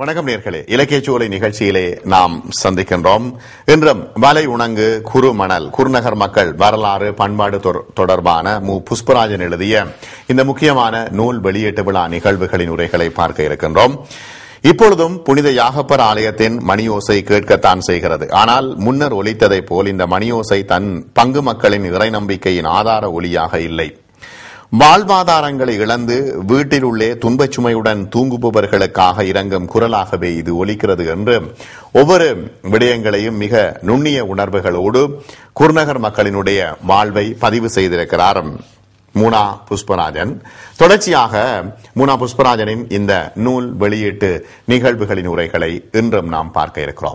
வணக்கம் நேர்களே இலக்கிய சோலை நிகழ்ச்சியிலே நாம் சந்திக்கின்றோம் இன்றும் வலை உணங்கு குறுமணல் குறுநகர் மக்கள் வரலாறு பண்பாடு தொ- தொடர்பான மு புஷ்பராஜன் எழுதிய இந்த முக்கியமான நூல் வெளியீட்டு விழா நிகழ்வுகளின் உரைகளை பார்க்க இருக்கின்றோம் இப்பொழுதும் புனித யாகப்பர் ஆலயத்தின் மணியோசை கேட்கத்தான் செய்கிறது ஆனால் முன்னர் ஒலித்ததைப் போல் இந்த மணியோசை தன் பங்கு மக்களின் இறை நம்பிக்கையின் ஆதார ஒலியாக இல்லை வாழ்வாதாரங்களை இழந்து வீட்டில் உள்ளே துன்பச் சுமையுடன் தூங்குபவர்களுக்காக இறங்கும் குரலாகவே இது ஒலிக்கிறது என்று ஒவ்வொரு விடயங்களையும் மிக நுண்ணிய உணர்வுகளோடு குருநகர் மக்களினுடைய வாழ்வை பதிவு செய்திருக்கிறார் மூனா புஷ்பராஜன் தொடர்ச்சியாக மூனா புஷ்பராஜனின் இந்த நூல் வெளியீட்டு நிகழ்வுகளின் உரைகளை இன்றும் நாம் பார்க்க இருக்கிறோம்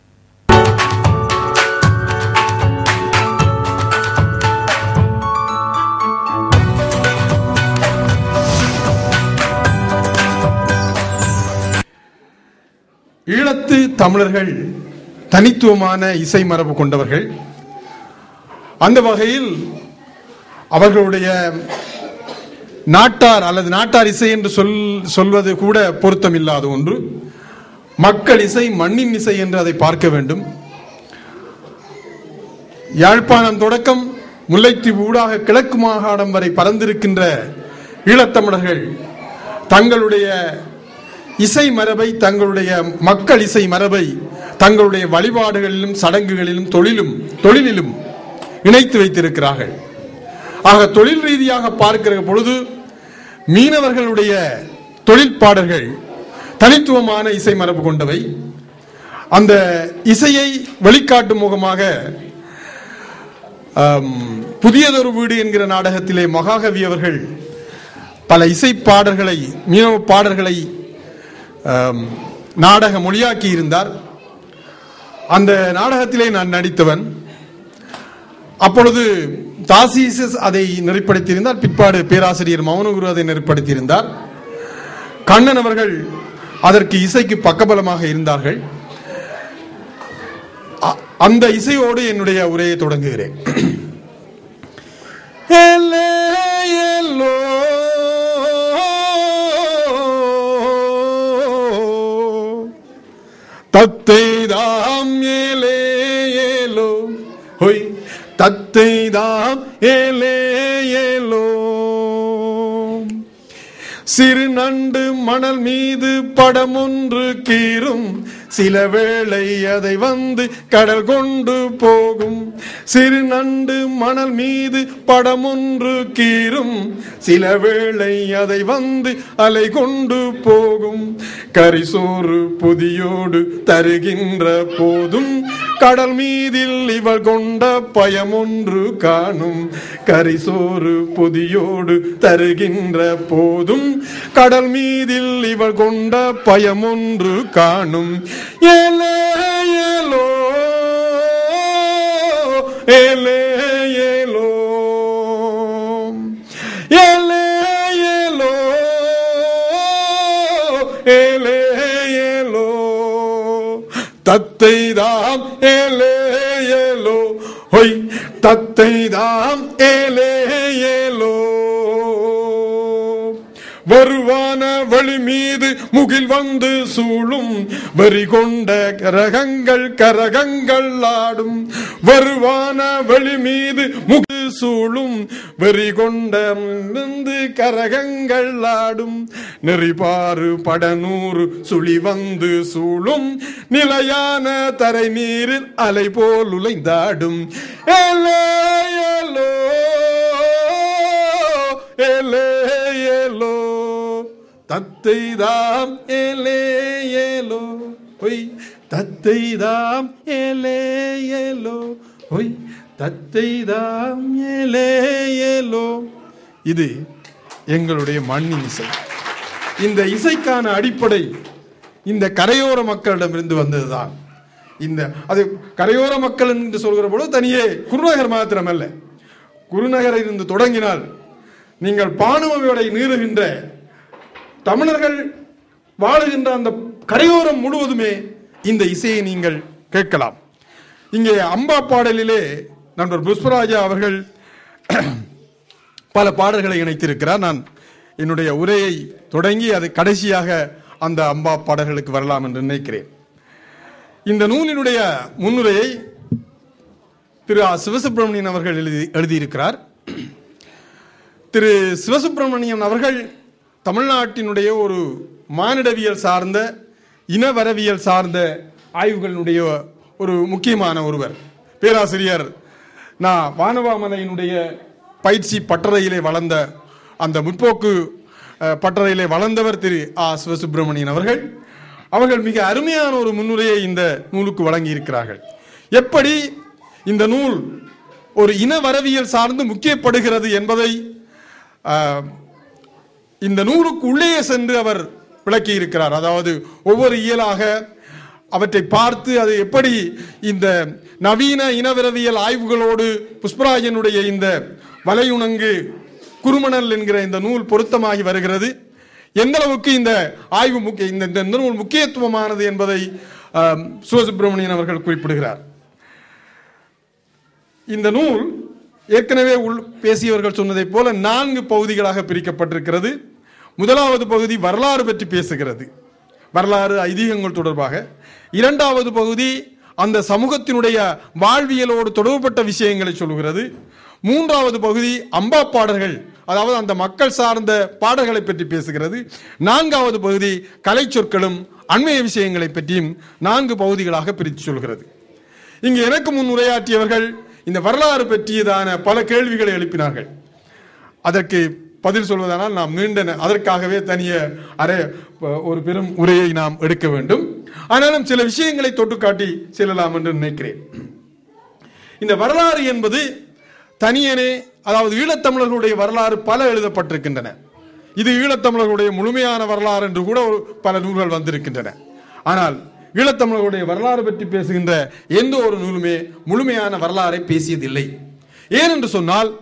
ஈழத்து தமிழர்கள் தனித்துவமான இசை மரபு கொண்டவர்கள் அந்த வகையில் அவர்களுடைய நாட்டார் அல்லது நாட்டார் இசை என்று சொல் சொல்வது கூட பொருத்தமில்லாத ஒன்று மக்கள் இசை மண்ணின் இசை என்று அதை பார்க்க வேண்டும் யாழ்ப்பாணம் தொடக்கம் முல்லைத்தீவு ஊடாக கிழக்கு மாகாணம் வரை பறந்திருக்கின்ற ஈழத்தமிழர்கள் தங்களுடைய இசை மரபை தங்களுடைய மக்கள் இசை மரபை தங்களுடைய வழிபாடுகளிலும் சடங்குகளிலும் தொழிலும் தொழிலிலும் இணைத்து வைத்திருக்கிறார்கள் ஆக தொழில் ரீதியாக பார்க்கிற பொழுது மீனவர்களுடைய தொழிற்பாடல்கள் தனித்துவமான இசை மரபு கொண்டவை அந்த இசையை வெளிக்காட்டும் முகமாக ஆம், புதியதொரு வீடு என்கிற நாடகத்திலே மகாகவி அவர்கள் பல இசை பாடல்களை மீனவ பாடல்களை ஆம், நாடக மொழியாக்கி இருந்தார் அந்த நாடகத்திலே நான் நடித்தவன் அப்பொழுது தாசிசஸ் அதை நெறிப்படுத்தியிருந்தார் பிற்பாடு பேராசிரியர் மௌனகுரு அதை நெறிப்படுத்தியிருந்தார் கண்ணன் அவர்கள் அதற்கு இசைக்கு பக்கபலமாக இருந்தார்கள் அ- அந்த இசையோடு என்னுடைய உரையை தொடங்குகிறேன் எல்லே, எல்லோ. தத்தை தாம் ஏலே ஏலோ ஹொய் தத்தை தாம் ஏலே ஏலோ சிறு நண்டு மணல் மீது படம் ஒன்று கீறும் சில வேளை அதை வந்து கடல் கொண்டு போகும் சிறு நண்டு மணல் மீது படம் ஒன்று கீறும் சில வேளை அதை வந்து அலை கொண்டு போகும் கரிசோறு புதியோடு தருகின்ற போதும் கடல் மீதில் இவள் கொண்ட பயம் ஒன்று காணும் கரிசோறு பொதியோடு தருகின்ற போதும் கடல் மீதில் இவள் கொண்ட பயம் ஒன்று காணும் ஏலே ஏலோ ஏலே ஏலோ ஏலே ஏலோ ஏலே ஏலோ தத்தை தாம் ஏலே ஏலோ ஹொய் தத்தை தாம் ஏலே ஏலோ வருவான வழி மீது முகில் வந்து சூழும் வரி கொண்ட கரகங்கள் கரகங்கள் ஆடும் வருவான வழி மீது முகில் சூழும் வெறி கொண்ட வந்து கரகங்கள் ஆடும் நெறிபாறு படநூறு சுழி வந்து சூழும் நிலையான தரை நீரில் அலை போல் உலைந்தாடும் ஏலே ஏலோ ஏலே ஏலோ தத்தை தாம் ஏலே ஏலோ ஒய் தத்தை தாம் ஏலே ஏலோ ஒய் தத்தை தாம் ஏலே ஏலோ இது எங்களுடைய மண்ணின் இசை இந்த இசைக்கான அடிப்படை இந்த கரையோர மக்களிடமிருந்து வந்ததுதான் இந்த அது கரையோர மக்கள் என்று சொல்கிற பொழுது தனியே குருநகர் மாத்திரமல்ல குருநகரில் இருந்து தொடங்கினால் நீங்கள் பானுமவையோட நீறுகின்ற தமிழர்கள் வாழுகின்ற அந்த கரையோரம் முழுவதுமே இந்த இசையை நீங்கள் கேட்கலாம் இங்கே அம்பா பாடலிலே நண்பர் புஷ்பராஜா அவர்கள் பல பாடல்களை இணைத்திருக்கிறார் நான் என்னுடைய உரையை தொடங்கி அது கடைசியாக அந்த அம்பா பாடல்களுக்கு வரலாம் என்று நினைக்கிறேன் இந்த நூலினுடைய முன்னுரையை திரு ஆ. சிவசுப்பிரமணியன் அவர்கள் எழுதி எழுதியிருக்கிறார் திரு சிவசுப்பிரமணியன் அவர்கள் தமிழ்நாட்டினுடைய ஒரு மானிடவியல் சார்ந்த இனவரவியல் சார்ந்த ஆய்வுகளினுடைய ஒரு முக்கியமான ஒருவர் பேராசிரியர் நான் வானவாமலையினுடைய பயிற்சி பட்டறையிலே வளர்ந்த அந்த முற்போக்கு அஹ், பட்டறையிலே வளர்ந்தவர் திரு ஆ சிவசுப்பிரமணியன் அவர்கள் அவர்கள் மிக அருமையான ஒரு முன்னுரையை இந்த நூலுக்கு வழங்கி இருக்கிறார்கள் எப்படி இந்த நூல் ஒரு இனவரவியல் சார்ந்து முக்கியப்படுகிறது என்பதை ஆஹ், இந்த நூலுக்கு உள்ளே சென்று அவர் விளக்கி இருக்கிறார் அதாவது ஒவ்வொரு இயலாக அவற்றை பார்த்து அது எப்படி இந்த நவீன இனவிரவியல் ஆய்வுகளோடு புஷ்பராஜனுடைய இந்த வலையுணங்கு குருமணல் என்கிற இந்த நூல் பொருத்தமாகி வருகிறது எந்த அளவுக்கு இந்த ஆய்வு முக்கிய இந்த இந்த நூல் முக்கியத்துவமானது என்பதை ஆஹ், சிவசுப்பிரமணியன் அவர்கள் குறிப்பிடுகிறார் இந்த நூல் ஏற்கனவே உள் பேசியவர்கள் சொன்னதைப் போல நான்கு பகுதிகளாக பிரிக்கப்பட்டிருக்கிறது முதலாவது பகுதி வரலாறு பற்றி பேசுகிறது வரலாறு ஐதீகங்கள் தொடர்பாக இரண்டாவது பகுதி அந்த சமூகத்தினுடைய வாழ்வியலோடு தொடர்புபட்ட விஷயங்களை சொல்கிறது மூன்றாவது பகுதி அம்பா பாடல்கள் அதாவது அந்த மக்கள் சார்ந்த பாடல்களை பற்றி பேசுகிறது நான்காவது பகுதி கலை சொற்களும் அண்மைய விஷயங்களை பற்றியும் நான்கு பகுதிகளாக பிரித்து சொல்கிறது இங்கு எனக்கு முன் உரையாற்றியவர்கள் இந்த வரலாறு பற்றியதான பல கேள்விகளை எழுப்பினார்கள் அதற்கு பதில் சொல்வதானால் நாம் நீண்ட நே- அதற்காகவே தனிய அரை ப- ஒரு பெரும் உரையை நாம் எடுக்க வேண்டும் ஆனாலும் சில விஷயங்களை தொட்டு காட்டி செல்லலாம் என்று நினைக்கிறேன் இந்த வரலாறு என்பது தனியனே அதாவது ஈழத்தமிழர்களுடைய வரலாறு பல எழுதப்பட்டிருக்கின்றன இது ஈழத்தமிழர்களுடைய முழுமையான வரலாறு என்று கூட ஒரு பல நூல்கள் வந்திருக்கின்றன ஆனால் ஈழத்தமிழர்களுடைய வரலாறு பற்றி பேசுகின்ற எந்த ஒரு நூலுமே முழுமையான வரலாறை பேசியதில்லை ஏன் என்று சொன்னால்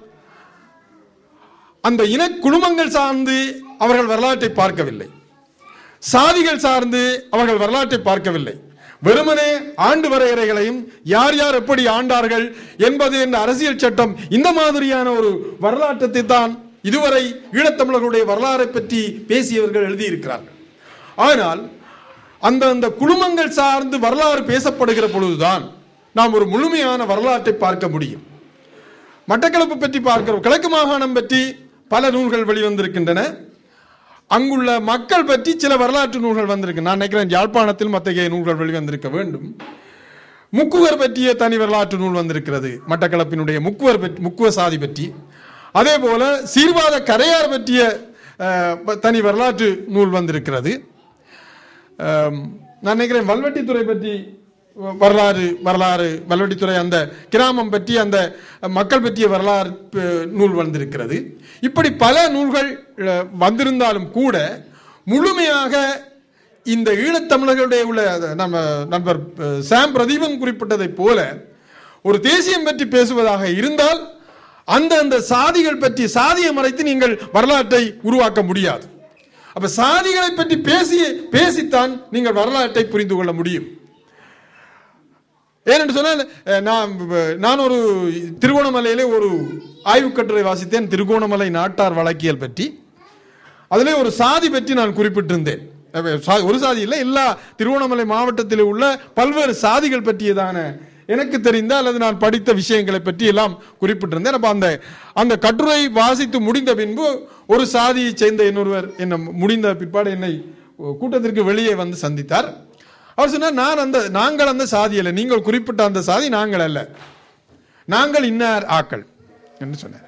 அந்த இன குழுமங்கள் சார்ந்து அவர்கள் வரலாற்றை பார்க்கவில்லை சாதிகள் சார்ந்து அவர்கள் வரலாற்றை பார்க்கவில்லை வெறுமனே ஆண்டு வரையறைகளையும் யார் யார் எப்படி ஆண்டார்கள் என்பது என்ற அரசியல் சட்டம் இந்த மாதிரியான ஒரு வரலாற்றத்தை தான் இதுவரை ஈழத்தமிழர்களுடைய வரலாறை பற்றி பேசியவர்கள் எழுதியிருக்கிறார்கள் ஆனால் அந்த அந்த குழுமங்கள் சார்ந்து வரலாறு பேசப்படுகிற பொழுதுதான் நாம் ஒரு முழுமையான வரலாற்றை பார்க்க முடியும் மட்டக்களப்பு பற்றி பார்க்கிறோம் கிழக்கு மாகாணம் பற்றி பல நூல்கள் வெளிவந்திருக்கின்றன அங்குள்ள மக்கள் பற்றி சில வரலாற்று நூல்கள் வந்திருக்கு நான் நினைக்கிறேன் யாழ்ப்பாணத்தில் அத்தகைய நூல்கள் வெளிவந்திருக்க வேண்டும் முக்குவர் பற்றிய தனி வரலாற்று நூல் வந்திருக்கிறது மட்டக்களப்பினுடைய முக்குவர் பற்றி முக்குவ சாதி பற்றி அதே போல சீர்வாத கரையார் பற்றிய அஹ், ப- தனி வரலாற்று நூல் வந்திருக்கிறது அம், நான் நினைக்கிறேன் வல்வெட்டித்துறை பற்றி வ- வரலாறு வரலாறு வல்வெட்டித்துறை அந்த கிராமம் பற்றி அந்த மக்கள் பற்றிய வரலாறு ப- நூல் வந்திருக்கிறது இப்படி பல நூல்கள் அஹ், வந்திருந்தாலும் கூட முழுமையாக இந்த ஈழத்தமிழர்களுடைய உள்ள அத நம்ம நண்பர் அஹ், சாம் பிரதீபன் குறிப்பிட்டதைப் போல ஒரு தேசியம் பற்றி பேசுவதாக இருந்தால் அந்த அந்த சாதிகள் பற்றி சாதியை மறைத்து நீங்கள் வரலாற்றை உருவாக்க முடியாது அப்ப சாதிகளை பற்றி பேசி பேசித்தான் நீங்கள் வரலாற்றை புரிந்து கொள்ள முடியும் ஏனென்று சொன்னால் அஹ், நான் அஹ், நான் ஒரு திருகோணமலையிலே ஒரு ஆய்வுக் கட்டுரை வாசித்தேன் திருகோணமலை நாட்டார் வழக்கியல் பற்றி அதிலே ஒரு சாதி பற்றி நான் குறிப்பிட்டிருந்தேன் அஹ், சா- ஒரு சாதி இல்லை எல்லா திருவண்ணாமலை மாவட்டத்தில் உள்ள பல்வேறு சாதிகள் பற்றியதான எனக்கு தெரிந்த அல்லது நான் படித்த விஷயங்களை பற்றி எல்லாம் குறிப்பிட்டிருந்தேன் அப்ப அந்த அந்த கட்டுரை வாசித்து முடிந்த பின்பு ஒரு சாதியை சேர்ந்த இன்னொருவர் என்ன முடிந்த பிற்பாடு என்னை கூட்டத்திற்கு வெளியே வந்து சந்தித்தார் அவர் சொன்னார் நான் அந்த நாங்கள் அந்த சாதி அல்ல நீங்கள் குறிப்பிட்ட அந்த சாதி நாங்கள் அல்ல நாங்கள் இன்னார் ஆக்கள் என்று சொன்னார்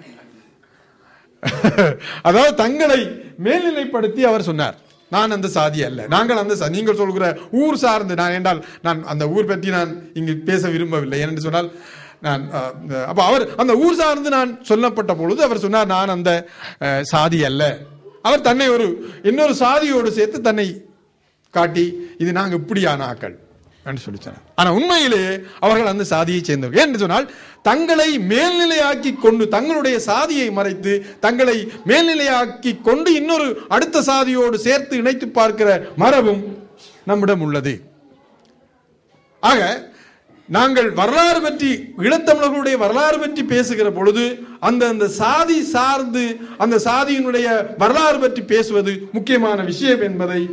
அதாவது தங்களை மேல்நிலைப்படுத்தி அவர் சொன்னார் நான் அந்த சாதி அல்ல நாங்கள் அந்த சா- நீங்கள் சொல்கிற ஊர் சார்ந்து நான் என்றால் நான் அந்த ஊர் பற்றி நான் இங்கு பேச விரும்பவில்லை ஏனென்று சொன்னால் நான் அஹ், அப்ப அவர் அந்த ஊர் சார்ந்து நான் சொல்லப்பட்ட பொழுது அவர் சொன்னார் நான் அந்த அஹ், சாதி அல்ல அவர் தன்னை ஒரு இன்னொரு சாதியோடு சேர்த்து தன்னை காட்டி இது நாங்க இப்படியான ஆக்கள் என்று சொல்லி சொன்னார் ஆனா உண்மையிலேயே அவர்கள் அந்த சாதியை சேர்ந்தவர்கள் என்று சொன்னால் தங்களை மேல்நிலையாக்கி கொண்டு தங்களுடைய சாதியை மறைத்து தங்களை மேல்நிலையாக்கி கொண்டு இன்னொரு அடுத்த சாதியோடு சேர்த்து இணைத்து பார்க்கிற மரபும் நம்மிடம் உள்ளது ஆக நாங்கள் வரலாறு பற்றி ஈழத்தமிழர்களுடைய வரலாறு பற்றி பேசுகிற பொழுது அந்த அந்த சாதி சார்ந்து அந்த சாதியினுடைய வரலாறு பற்றி பேசுவது முக்கியமான விஷயம் என்பதை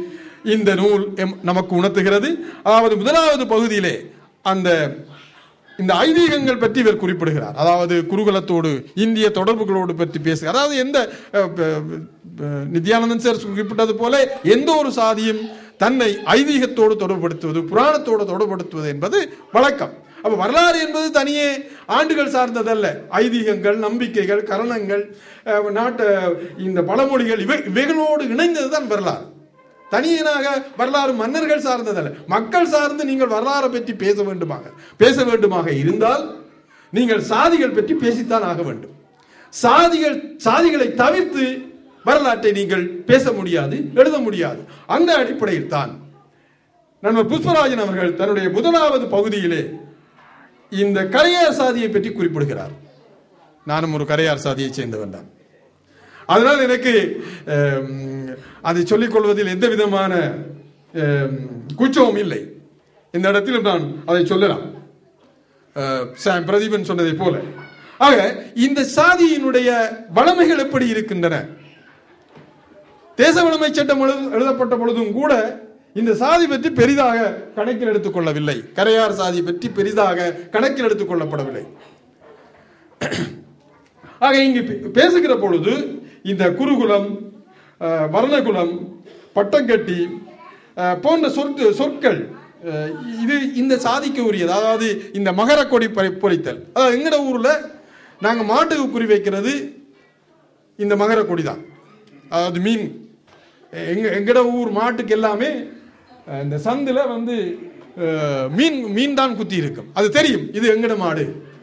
இந்த நூல் எம்- நமக்கு உணர்த்துகிறது அதாவது முதலாவது பகுதியிலே அந்த இந்த ஐதீகங்கள் பற்றி இவர் குறிப்பிடுகிறார் அதாவது குருகுலத்தோடு இந்திய தொடர்புகளோடு பற்றி பேசுகிறார் அதாவது எந்த அஹ், ப- ப- நித்யானந்தன் சார் குறிப்பிட்டது போல எந்த ஒரு சாதியும் தன்னை ஐதீகத்தோடு தொடர்படுத்துவது புராணத்தோடு தொடர்படுத்துவது என்பது வழக்கம் அப்ப வரலாறு என்பது தனியே ஆண்டுகள் சார்ந்ததல்ல ஐதீகங்கள் நம்பிக்கைகள் கரணங்கள் அஹ், நாட்டு இந்த பழமொழிகள் இவை இவைகளோடு இணைந்ததுதான் வரலாறு தனியனாக வரலாறு மன்னர்கள் சார்ந்ததல்ல மக்கள் சார்ந்து நீங்கள் வரலாறை பற்றி பேச வேண்டுமாக பேச வேண்டுமாக இருந்தால் நீங்கள் சாதிகள் பற்றி பேசித்தான் ஆக வேண்டும் சாதிகள் சாதிகளை தவிர்த்து வரலாற்றை நீங்கள் பேச முடியாது எழுத முடியாது அந்த அடிப்படையில் தான் நண்பர் புஷ்பராஜன் அவர்கள் தன்னுடைய முதலாவது பகுதியிலே இந்த கரையார் சாதியை பற்றி குறிப்பிடுகிறார் நானும் ஒரு கரையார் சாதியை சேர்ந்தவன் தான் அதனால் எனக்கு அம், அதை சொல்லிக் கொள்வதில் எந்த விதமான அம், கூச்சமும் இல்லை இந்த இடத்திலும் நான் அதை சொல்லலாம் அஹ், சாம் பிரதீபன் சொன்னதை போல ஆக இந்த சாதியினுடைய வளமைகள் எப்படி இருக்கின்றன தேச வளமை சட்டம் எழுத- எழுதப்பட்ட பொழுதும் கூட இந்த சாதி பற்றி பெரிதாக கணக்கில் எடுத்துக் கொள்ளவில்லை கரையார் சாதி பற்றி பெரிதாக கணக்கில் எடுத்துக் கொள்ளப்படவில்லை ஆக இங்கு பே- பேசுகிற பொழுது இந்த குருகுலம் அஹ், வர்ணகுலம் பட்டங்கட்டி அஹ், போன்ற சொற்கு சொற்கள் அஹ், இது இந்த சாதிக்கு உரியது அதாவது இந்த மகர கொடி பறி- பொறித்தல் அதாவது எங்கட ஊர்ல நாங்க மாட்டுக்கு குறி வைக்கிறது இந்த மகர கொடி தான் அதாவது மீன் எங்க எங்கட ஊர் மாட்டுக்கு எல்லாமே அஹ், இந்த சந்துல வந்து அஹ், மீன் மீன் தான் குத்தி இருக்கும் அது தெரியும் இது எங்கட மாடு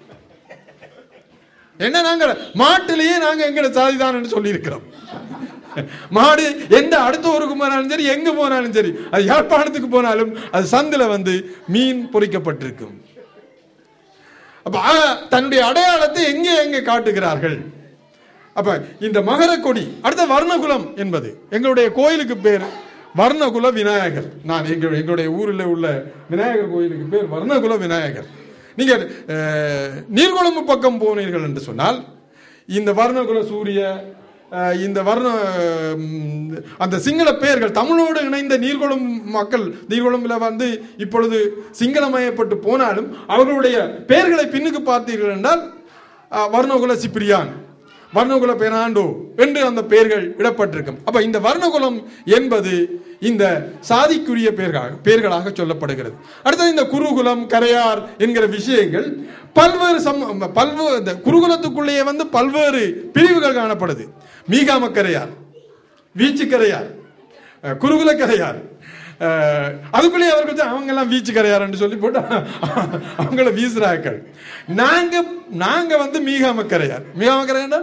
என்ன நாங்க மாட்டிலேயே நாங்க எங்கட சாதிதான் என்று சொல்லி இருக்கிறோம் மாடு எந்த அடுத்த ஊருக்கு போனாலும் சரி எங்க போனாலும் சரி அது யாழ்ப்பாணத்துக்கு போனாலும் அது சந்துல வந்து மீன் பொறிக்கப்பட்டிருக்கும் அப்ப ஆக, தன்னுடைய அடையாளத்தை எங்கே எங்கே காட்டுகிறார்கள் அப்ப இந்த மகர கொடி அடுத்த வர்ணகுலம் என்பது எங்களுடைய கோயிலுக்கு பேர் வர்ணகுல விநாயகர் நான் எங்க எங்களுடைய ஊரில் உள்ள விநாயகர் கோயிலுக்கு பேர் வர்ணகுல விநாயகர் நீங்கள் அஹ், நீர்கொழும்பு பக்கம் போனீர்கள் என்று சொன்னால் இந்த வர்ணகுல சூரிய அஹ், இந்த வர்ண ம், அந்த சிங்கள பெயர்கள் தமிழோடு இணைந்த நீர்கொழும்பு மக்கள் நீர்கொழும்புல வந்து இப்பொழுது சிங்களமயப்பட்டு போனாலும் அவர்களுடைய பெயர்களை பின்னுக்கு பார்த்தீர்கள் என்றால் அஹ், வர்ணகுல சிப்பிரியான் வர்ணகுல பெர்னாண்டோ என்று அந்த பெயர்கள் இடப்பட்டிருக்கும் அப்ப இந்த வர்ணகுலம் என்பது இந்த சாதிக்குரிய பெயர்களாக பெயர்களாக சொல்லப்படுகிறது அடுத்தது இந்த குருகுலம் கரையார் என்கிற விஷயங்கள் பல்வேறு சம் பல்வேறு இந்த குருகுலத்துக்குள்ளேயே வந்து பல்வேறு பிரிவுகள் காணப்படுது மீகாம கரையார் வீச்சுக்கரையார் அஹ், குருகுலக்கரையார் அஹ், அதுக்குள்ளேயே அவர்கள் தான் அவங்க எல்லாம் வீச்சு கரையார்னு சொல்லி போட்டு அவங்கள வீசுறாக்கள் நாங்க நாங்க வந்து மீகாம கரையார் மீகாம கரையாண்டா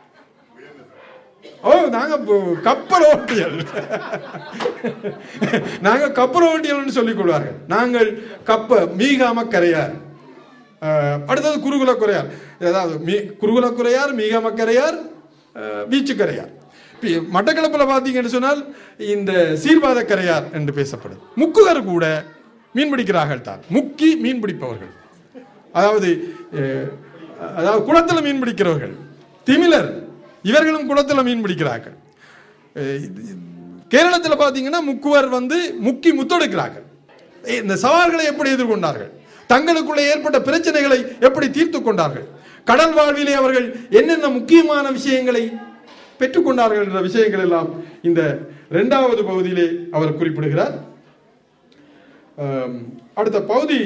ஓ நாங்க பு- கப்பல் ஓட்டியல் நாங்க கப்பல் ஓட்டியல்னு சொல்லிக் கொள்வார்கள் நாங்கள் கப்ப மீகாம கரையார் அஹ், அடுத்தது குருகுல குறையார் அதாவது மீ குருகுல குறையார் மீகாம கரையார் அஹ், வீச்சு கரையார் பி- மட்டக்களப்பில் பார்த்தீங்கன்னு சொன்னால் இந்த சீர்வாத கரையார் என்று பேசப்படுது முக்குகர் கூட மீன் பிடிக்கிறார்கள் தான் முக்கி மீன் பிடிப்பவர்கள் அதாவது அஹ், அதாவது குளத்தில் மீன் பிடிக்கிறவர்கள் திமிலர் இவர்களும் குளத்தில் மீன் பிடிக்கிறார்கள் அஹ், இது- கேரளத்தில் பார்த்தீங்கன்னா முக்குவர் வந்து முக்கி முத்தெடுக்கிறார்கள் இந்த சவால்களை எப்படி எதிர்கொண்டார்கள் தங்களுக்குள்ளே ஏற்பட்ட பிரச்சனைகளை எப்படி தீர்த்து கொண்டார்கள் கடல் வாழ்விலே அவர்கள் என்னென்ன முக்கியமான விஷயங்களை பெற்றுக்கொண்டார்கள் என்ற விஷயங்கள் எல்லாம் இந்த இரண்டாவது பகுதியிலே அவர் குறிப்பிடுகிறார் ஆம், அடுத்த பகுதி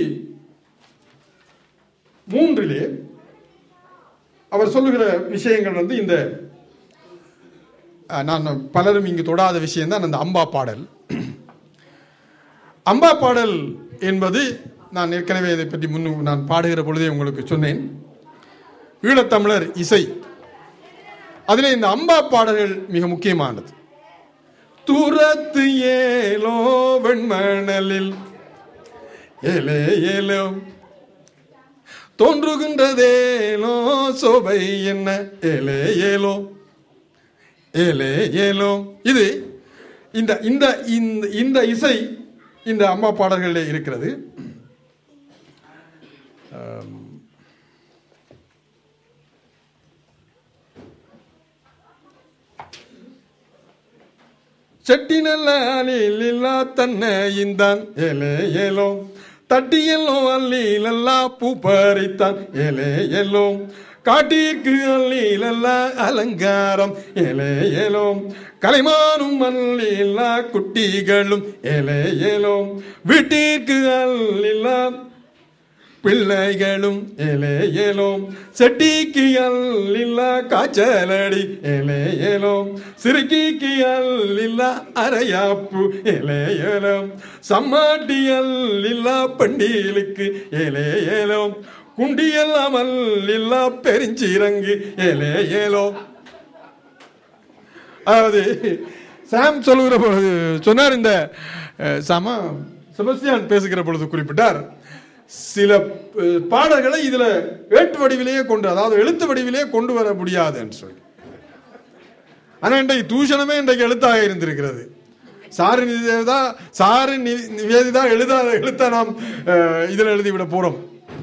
மூன்றிலே அவர் சொல்லுகிற விஷயங்கள் வந்து இந்த அஹ், நான் பலரும் இங்கு தொடாத விஷயம் தான் அந்த அம்பா பாடல் அம்பா பாடல் என்பது நான் ஏற்கனவே இதை பற்றி முன் நான் பாடுகிற பொழுதே உங்களுக்கு சொன்னேன் ஈழத்தமிழர் இசை அதிலே இந்த அம்பா பாடல்கள் மிக முக்கியமானது தூரத்து ஏலோ வெண்மணலில் ஏலே ஏலோ தோன்றுகின்றதேலோ சோபை என்ன ஏலே ஏலோ ஏலே ஏலோ இது இந்த இந்த இந்த இந்த இசை இந்த அம்மா பாடல்களில் இருக்கிறது ஆம். செட்டி நல்ல அலிலா தன்னை இந்தான் ஏலே ஏலோ தட்டியல்லோ அல்லீலல்லா பூ பறித்தான் ஏலே ஏலோ காட்டிற்கு அல்லீலல்லா அலங்காரம் ஏலே ஏலோ கலைமானும் அல்லீலா குட்டிகளும் ஏலே ஏலோ வீட்டிற்கு அல்லீலா பிள்ளைகளும் ஏலே ஏலோம் செட்டிக்கு அல்லில்லா காய்ச்சலடி ஏலே ஏலோம் சிறுக்கிக்கு அல்லில்லா அரையாப்பு ஏலே ஏலோம் சம்மாட்டி அல்லில்லா பண்டியலுக்கு ஏலே ஏலோம் குண்டியெல்லாம் அல்லில்லா பெருஞ்சிரங்கு ஏலே ஏலோம் அதாவது சாம் சொல்லுகிற பொழுது சொன்னார் இந்த அஹ், சம செபஸ்தியான் பேசுகிற பொழுது குறிப்பிட்டார் சில அஹ், பாடல்களை இதுல ஏட்டு வடிவிலேயே கொண்டு அதாவது எழுத்து வடிவிலேயே கொண்டு வர முடியாது என்று சொல்லி ஆனா இன்றைக்கு தூஷணமே இன்றைக்கு எழுத்தாக இருந்திருக்கிறது சாரு நிவேதா சாரு நி- நிவேதிதா எழுதாத எழுத்த நாம் அஹ், இதுல எழுதிவிட போறோம்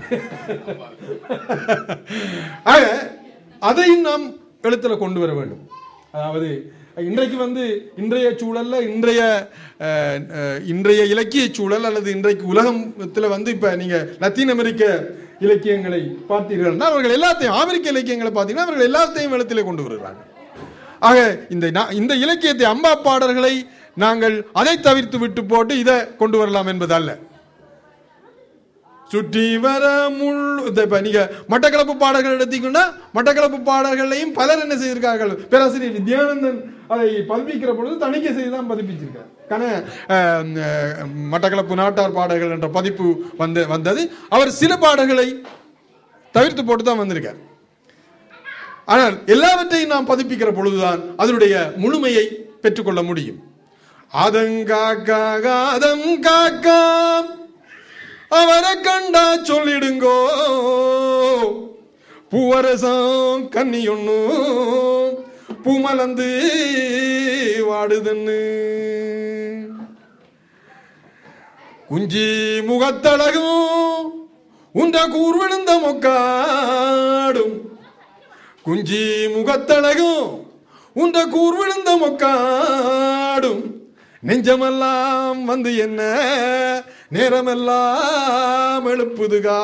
ஆக அதையும் நாம் எழுத்துல கொண்டு வர வேண்டும் அதாவது இன்றைக்கு வந்து இன்றைய சூழல்ல இன்றைய அஹ், அஹ், இன்றைய இலக்கிய சூழல் அல்லது இன்றைக்கு உலகத்துல வந்து இப்ப நீங்க லத்தீன் அமெரிக்க இலக்கியங்களை பார்த்தீர்கள்னா அவர்கள் எல்லாத்தையும் ஆப்பிரிக்க இலக்கியங்களை பார்த்தீங்கன்னா அவர்கள் எல்லாத்தையும் எழுத்திலே கொண்டு வருகிறாங்க ஆக இந்த நா- இந்த இலக்கியத்தை அம்பா பாடல்களை நாங்கள் அதை தவிர்த்து விட்டு போட்டு இதை கொண்டு வரலாம் என்பது அல்ல சுற்றி வர முள் இந்த இப்ப நீங்க மட்டக்களப்பு பாடல்கள் எடுத்தீங்கன்னா மட்டக்களப்பு பாடல்களையும் பலர் என்ன செய்திருக்கார்கள் பேராசிரியர் வித்யானந்தன் அதை பதிப்பிக்கிற பொழுது தணிக்கை செய்து தான் பதிப்பிச்சிருக்கார் கன அஹ், அஹ், மட்டக்களப்பு நாட்டார் பாடல்கள் என்ற பதிப்பு வந்து வந்தது அவர் சில பாடல்களை தவிர்த்து போட்டு தான் வந்திருக்கார் ஆனால் எல்லாவற்றையும் நாம் பதிப்பிக்கிற பொழுதுதான் அதனுடைய முழுமையை பெற்றுக்கொள்ள முடியும் அதங்காக்கா அதங்காக்கா அவரை கண்டா சொல்லிடுங்கோ பூவரசம் கன்னி ஒண்ணு பூமலந்து வாடுதுன்னு குஞ்சி முகத்தழகும் உந்த கூர்விழுந்த மொக்காடும் குஞ்சி முகத்தழகும் உந்த கூர்விழுந்த மொக்காடும் நெஞ்சமெல்லாம் வந்து என்ன நேரமெல்லாம் எழுப்புதுகா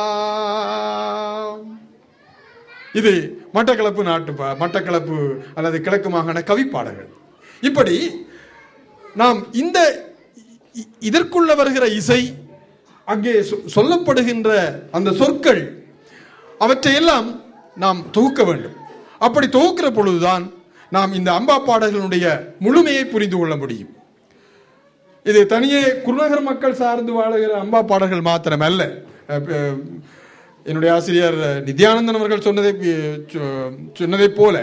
இது மட்டக்களப்பு நாட்டு பா- மட்டக்களப்பு அல்லது கிழக்கு மாகாண கவிப்பாடல்கள் இப்படி நாம் இந்த இ- இதற்குள்ள வருகிற இசை அங்கே சொ- சொல்லப்படுகின்ற அந்த சொற்கள் அவற்றையெல்லாம் நாம் தொகுக்க வேண்டும் அப்படி தொகுக்கிற பொழுதுதான் நாம் இந்த அம்பா பாடல்களுடைய முழுமையை புரிந்து கொள்ள முடியும் இது தனியே குருநகர் மக்கள் சார்ந்து வாழுகிற அம்பா பாடல்கள் மாத்திரமல்ல அஹ், அஹ், என்னுடைய ஆசிரியர் நித்யானந்தன் அவர்கள் சொன்னதை சொ- சொன்னதைப் போல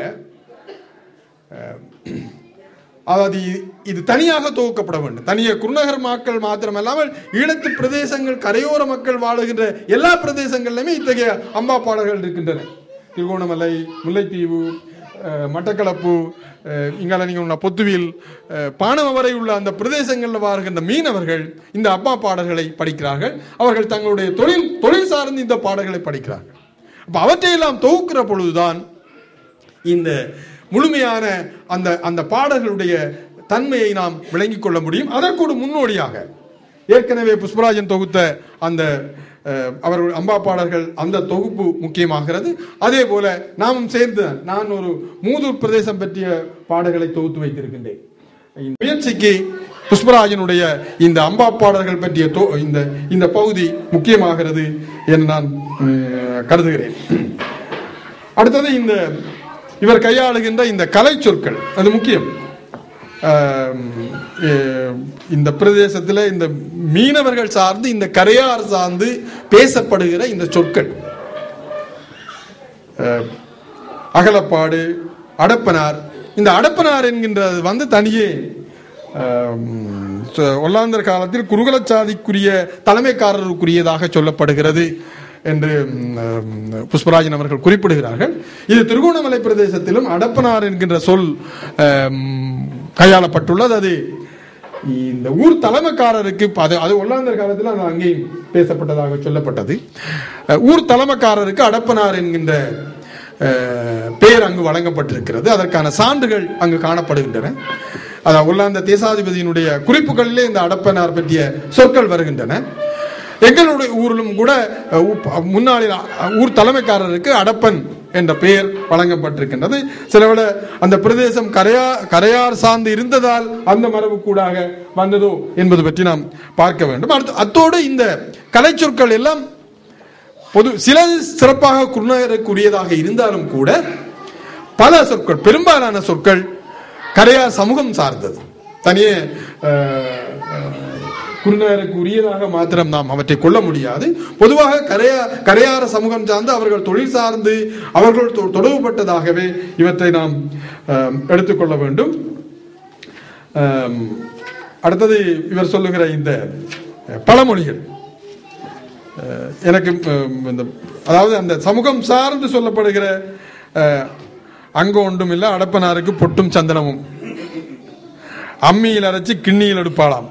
அதாவது இது- இது தனியாக தொகுக்கப்பட வேண்டும் தனியே குருநகர் மக்கள் மாத்திரமல்லாமல் ஈழத்து பிரதேசங்கள் கரையோர மக்கள் வாழுகின்ற எல்லா பிரதேசங்களிலுமே இத்தகைய அம்பா பாடல்கள் இருக்கின்றன திருகோணமலை முல்லைத்தீவு அஹ், மட்டக்களப்பு அஹ், இங்கால நீங்க உள்ள பொத்துவில் அஹ், பாணவ வரை உள்ள அந்த பிரதேசங்களில் வாழ்கின்ற மீனவர்கள் இந்த அப்பா பாடல்களை படிக்கிறார்கள் அவர்கள் தங்களுடைய தொழில் தொழில் சார்ந்து இந்த பாடல்களை படிக்கிறார்கள் அப்ப அவற்றையெல்லாம் தொகுக்கிற பொழுதுதான் இந்த முழுமையான அந்த அந்த பாடல்களுடைய தன்மையை நாம் விளங்கிக் கொள்ள முடியும் அதற்கு ஒரு முன்னோடியாக ஏற்கனவே புஷ்பராஜன் தொகுத்த அந்த அஹ், அவர்கள் அம்பா பாடல்கள் அந்த தொகுப்பு முக்கியமாகிறது அதே போல நாமும் சேர்ந்து நான் ஒரு மூதூர் பிரதேசம் பற்றிய பாடல்களை தொகுத்து வைத்திருக்கின்றேன் இந்த முயற்சிக்கு புஷ்பராஜனுடைய இந்த அம்பா பாடல்கள் பற்றிய தொ- இந்த இந்த பகுதி முக்கியமாகிறது என நான் உம், கருதுகிறேன் அடுத்தது இந்த இவர் கையாளுகின்ற இந்த கலை சொற்கள் அது முக்கியம் ஆம், எ- இந்த பிரதேசத்தில் இந்த மீனவர்கள் சார்ந்து இந்த கரையார் சார்ந்து பேசப்படுகிற இந்த சொற்கள் அஹ், அகலப்பாடு அடப்பனார் இந்த அடப்பனார் என்கின்றது வந்து தனியே ஆம், சொ- ஒல்லாந்தர் காலத்தில் குருகுல சாதிக்குரிய தலைமைக்காரருக்குரியதாக சொல்லப்படுகிறது என்று ம், ம், புஷ்பராஜன் அவர்கள் குறிப்பிடுகிறார்கள் இது திருகோணமலை பிரதேசத்திலும் அடப்பனார் என்கின்ற சொல் ஆம், கையாளப்பட்டுள்ளது அது இந்த ஊர் தலைமைக்காரருக்கு இப்ப அது அது ஒல்லாந்தர் காலத்தில் அது அங்கேயும் பேசப்பட்டதாக சொல்லப்பட்டது அஹ், ஊர் தலைமைக்காரருக்கு அடப்பனார் என்கின்ற அஹ், பெயர் அங்கு வழங்கப்பட்டிருக்கிறது அதற்கான சான்றுகள் அங்கு காணப்படுகின்றன அதாவது ஒல்லாந்த தேசாதிபதியினுடைய குறிப்புகளிலே இந்த அடப்பனார் பற்றிய சொற்கள் வருகின்றன எங்களுடைய ஊரிலும் கூட அஹ், ஊ- முன்னாளில் அஹ், ஊர் தலைமைக்காரருக்கு அடப்பன் என்ற பெயர் வழங்கப்பட்டிருக்கின்றது சிலவிட அந்த பிரதேசம் கரையா கரையார் சார்ந்து இருந்ததால் அந்த மரபு கூடாக வந்ததோ என்பது பற்றி நாம் பார்க்க வேண்டும் அடுத்து அத்தோடு இந்த கலை சொற்கள் எல்லாம் பொது சில சிறப்பாக குறுநகருக்குரியதாக இருந்தாலும் கூட பல சொற்கள் பெரும்பாலான சொற்கள் கரையார் சமூகம் சார்ந்தது தனியே அஹ், அஹ், குறுநகருக்கு உரியதாக மாத்திரம் நாம் அவற்றை கொள்ள முடியாது பொதுவாக கரையா கரையார சமூகம் சார்ந்து அவர்கள் தொழில் சார்ந்து அவர்கள் தொ- தொடர்புபட்டதாகவே இவற்றை நாம் அஹ், எடுத்துக்கொள்ள வேண்டும் அஹ், அடுத்தது இவர் சொல்லுகிற இந்த அஹ், பழமொழிகள் அஹ், எனக்கு அஹ், இந்த அதாவது அந்த சமூகம் சார்ந்து சொல்லப்படுகிற அஹ், அங்க ஒன்றும் இல்லை அடப்பனாருக்கு பொட்டும் சந்தனமும் அம்மியில் அரைச்சு கிண்ணியில் எடுப்பாளாம்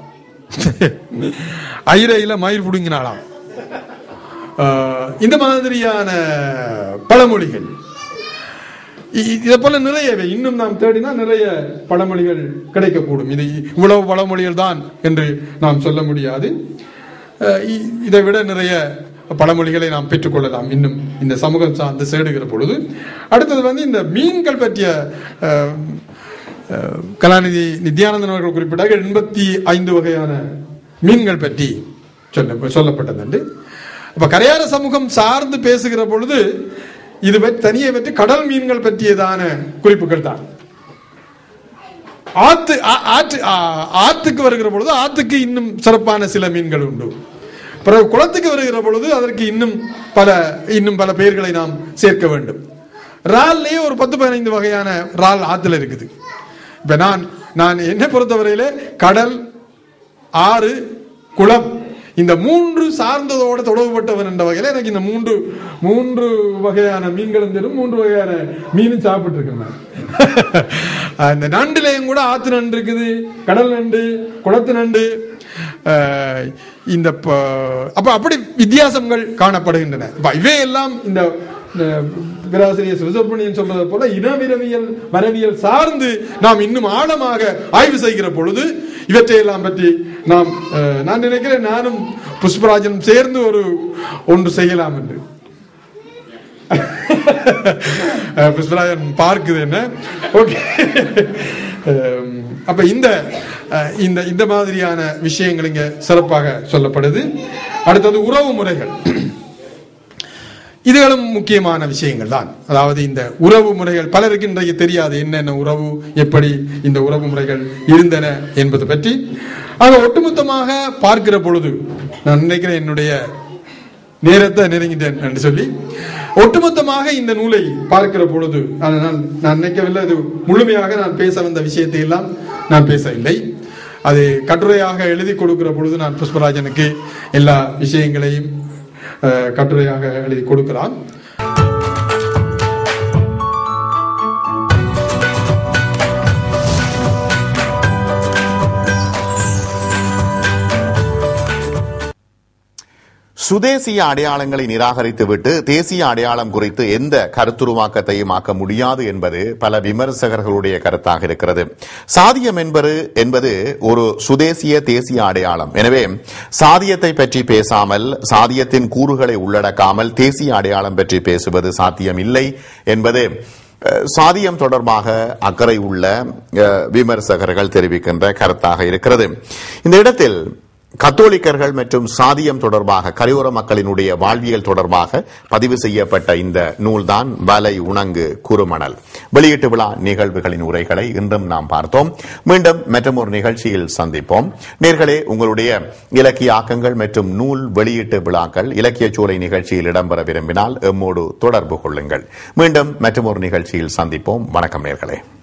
ஐரையில மயிர் புடுங்கினாளாம் அஹ், இந்த மாதிரியான பழமொழிகள் இ- இ- இதை போல நிறையவே இன்னும் நாம் தேடினா நிறைய பழமொழிகள் கிடைக்கக்கூடும் இது இவ்வளவு பழமொழிகள் தான் என்று நாம் சொல்ல முடியாது அஹ் இ- இதை விட நிறைய பழமொழிகளை நாம் பெற்றுக்கொள்ளலாம் இன்னும் இந்த சமூகம் சார்ந்து சேடுகிற பொழுது அடுத்தது வந்து இந்த மீன்கள் பற்றிய அஹ், அஹ், கலாநிதி நித்யானந்தன் அவர்கள் குறிப்பிட்டாக எண்பத்தி ஐந்து வகையான மீன்கள் பற்றி சொல்ல சொல்லப்பட்டதுண்டு அப்ப கரையார சமூகம் சார்ந்து பேசுகிற பொழுது இது பற்றி தனியே பற்றி கடல் மீன்கள் பற்றியதான குறிப்புகள் தான் ஆத்து ஆ- ஆற்று ஆ- ஆத்துக்கு வருகிற பொழுது ஆத்துக்கு இன்னும் சிறப்பான சில மீன்கள் உண்டு பிறகு குளத்துக்கு வருகிற பொழுது அதற்கு இன்னும் பல இன்னும் பல பெயர்களை நாம் சேர்க்க வேண்டும் இறால்லையே ஒரு பத்து பதினைந்து வகையான இறால் ஆத்துல இருக்குது இப்ப நான் நான் என்னை பொறுத்தவரையிலே கடல் ஆறு குளம் இந்த மூன்று சார்ந்ததோட தொடர்புபட்டவன் என்ற வகையில் எனக்கு இந்த மூன்று மூன்று வகையான மீன்களும் தெரியும் மூன்று வகையான மீனும் சாப்பிட்டு இருக்கேன் நான் இந்த நண்டுலையும் கூட ஆத்து நண்டு இருக்குது கடல் நண்டு குளத்து நண்டு அஹ், இந்த ப- அப்ப அப்படி வித்தியாசங்கள் காணப்படுகின்றன அப்ப இவையெல்லாம் இந்த அஹ், பேராசிரியர் சிவசுப்ரமணியன் சொல்றது போல இனவிரவியல் மரபியல் சார்ந்து நாம் இன்னும் ஆழமாக ஆய்வு செய்கிற பொழுது இவற்றையெல்லாம் பற்றி நாம் அஹ், நான் நினைக்கிறேன் நானும் புஷ்பராஜனும் சேர்ந்து ஒரு ஒன்று செய்யலாம் என்று அஹ், புஷ்பராஜன் பார்க்குது என்ன ஓகே அப்ப இந்த அஹ், இந்த இந்த மாதிரியான விஷயங்கள் இங்க சிறப்பாக சொல்லப்படுது அடுத்தது உறவு முறைகள் இதுகளும் முக்கியமான விஷயங்கள் தான் அதாவது இந்த உறவு முறைகள் பலருக்கு இன்றைக்கு தெரியாது என்னென்ன உறவு எப்படி இந்த உறவு முறைகள் இருந்தன என்பது பற்றி ஆக ஒட்டுமொத்தமாக பார்க்கிற பொழுது நான் நினைக்கிறேன் என்னுடைய நேரத்தை நெருங்கிட்டேன் என்று சொல்லி ஒட்டுமொத்தமாக இந்த நூலை பார்க்கிற பொழுது நான் நான் நான் நினைக்கவில்லை இது முழுமையாக நான் பேச வந்த விஷயத்தை எல்லாம் நான் பேசவில்லை அது கட்டுரையாக எழுதி கொடுக்கிற பொழுது நான் புஷ்பராஜனுக்கு எல்லா விஷயங்களையும் அஹ், கட்டுரையாக எழுதி கொடுக்கலாம் சுதேசிய அடையாளங்களை நிராகரித்துவிட்டு தேசிய அடையாளம் குறித்து எந்த கருத்துருவாக்கத்தையும் ஆக்க முடியாது என்பது பல விமர்சகர்களுடைய கருத்தாக இருக்கிறது சாதியம் என்பது என்பது ஒரு சுதேசிய தேசிய அடையாளம் எனவே சாதியத்தை பற்றி பேசாமல் சாதியத்தின் கூறுகளை உள்ளடக்காமல் தேசிய அடையாளம் பற்றி பேசுவது சாத்தியம் இல்லை என்பது அஹ், சாதியம் தொடர்பாக அக்கறை உள்ள அஹ், விமர்சகர்கள் தெரிவிக்கின்ற கருத்தாக இருக்கிறது இந்த இடத்தில் கத்தோலிக்கர்கள் மற்றும் சாதியம் தொடர்பாக கரையோர மக்களினுடைய வாழ்வியல் தொடர்பாக பதிவு செய்யப்பட்ட இந்த நூல்தான் வலை உணங்கு குறுமணல் வெளியீட்டு விழா நிகழ்வுகளின் உரைகளை இன்றும் நாம் பார்த்தோம் மீண்டும் மற்றும் ஒரு நிகழ்ச்சியில் சந்திப்போம் நேர்களே உங்களுடைய இலக்கிய ஆக்கங்கள் மற்றும் நூல் வெளியீட்டு விழாக்கள் இலக்கிய சோலை நிகழ்ச்சியில் இடம்பெற விரும்பினால் எம்மோடு தொடர்பு கொள்ளுங்கள் மீண்டும் மற்றும் ஒரு நிகழ்ச்சியில் சந்திப்போம் வணக்கம் நேர்களே